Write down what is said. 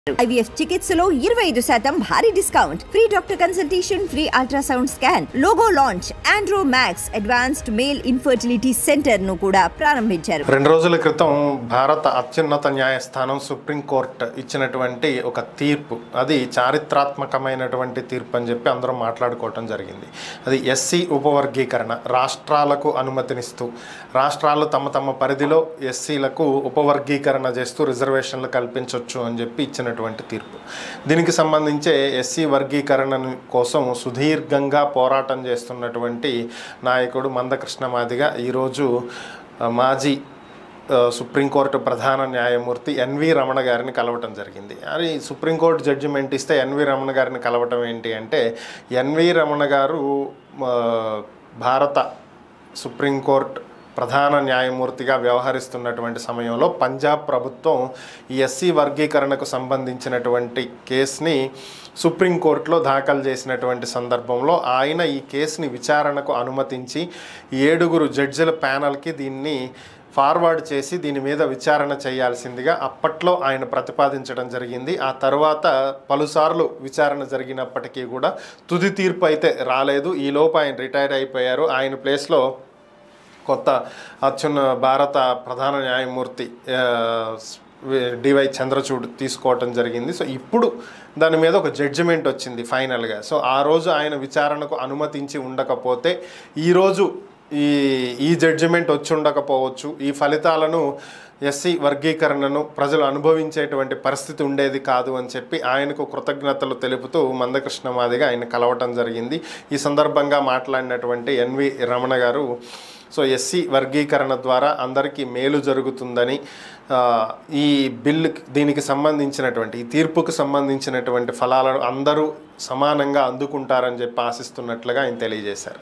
IVF చికిత్సలో ఇరవై ఐదు శాతం భారీ discount free doctor consultation free ultrasound scan logo launch Andro Max advanced male infertility centre ను కూడా ప్రారంభించారు రెండు రోజుల క్రితం భారత అత్యున్నత న్యాయస్థానం సుప్రీంకోర్టు ఇచ్చినటువంటి ఒక తీర్పు అది చారిత్రాత్మకమైనటువంటి తీర్పు అని చెప్పి అందరం మాట్లాడుకోవటం జరిగింది అది ఎస్సీ ఉపవర్గీకరణ రాష్ట్రాలకు అనుమతినిస్తూ రాష్ట్రాలు తమ తమ పరిధిలో ఎస్సీలకు ఉపవర్గీకరణ చేస్తూ రిజర్వేషన్లు కల్పించవచ్చు అని చెప్పి ఇచ్చినటువంటి తీర్పు దీనికి సంబంధించే ఎస్సీ వర్గీకరణ కోసం సుదీర్ఘంగా పోరాటం చేస్తున్నటువంటి నాయకుడు మందకృష్ణ మాదిగ ఈరోజు ఆ, మాజీ ఆ, సుప్రీంకోర్టు ప్రధాన న్యాయమూర్తి ఎన్వి రమణ గారిని కలవటం జరిగింది అది సుప్రీంకోర్టు జడ్జిమెంట్ ఇస్తే ఎన్వి రమణ గారిని కలవటం ఏంటి అంటే ఎన్వి రమణ గారు ఆ, భారత సుప్రీంకోర్టు ప్రధాన న్యాయమూర్తిగా వ్యవహరిస్తున్నటువంటి సమయంలో పంజాబ్ ప్రభుత్వం ఈ ఎస్సీ వర్గీకరణకు సంబంధించినటువంటి కేసుని సుప్రీంకోర్టులో దాఖలు చేసినటువంటి సందర్భంలో ఆయన ఈ కేసుని విచారణకు అనుమతించి ఏడుగురు జడ్జిల ప్యానల్కి దీన్ని ఫార్వర్డ్ చేసి దీని మీద విచారణ చేయాల్సిందిగా అప్పట్లో ఆయన ప్రతిపాదించడం జరిగింది ఆ తర్వాత పలుసార్లు విచారణ జరిగినప్పటికీ కూడా తుది తీర్పు అయితే రాలేదు ఈలోపు ఆయన రిటైర్ అయిపోయారు ఆయన ప్లేస్లో కొత్త అత్యున్న భారత ప్రధాన న్యాయమూర్తి ఆ, డివై చంద్రచూడ్ తీసుకోవటం జరిగింది సో ఇప్పుడు దాని మీద ఒక జడ్జిమెంట్ వచ్చింది ఫైనల్గా సో ఆ రోజు ఆయన విచారణకు అనుమతించి ఉండకపోతే ఈరోజు ఈ ఈ జడ్జిమెంట్ వచ్చి ఉండకపోవచ్చు ఈ ఫలితాలను ఎస్సీ వర్గీకరణను ప్రజలు అనుభవించేటువంటి పరిస్థితి ఉండేది కాదు అని చెప్పి ఆయనకు కృతజ్ఞతలు తెలుపుతూ మందకృష్ణ మాదిగా ఆయన కలవటం జరిగింది ఈ సందర్భంగా మాట్లాడినటువంటి ఎన్వి రమణ గారు సో ఎస్సీ వర్గీకరణ ద్వారా అందరికీ మేలు జరుగుతుందని ఆ, ఈ బిల్ దీనికి సంబంధించినటువంటి ఈ తీర్పుకు సంబంధించినటువంటి ఫలాలను అందరూ సమానంగా అందుకుంటారని చెప్పి ఆశిస్తున్నట్లుగా ఆయన తెలియజేశారు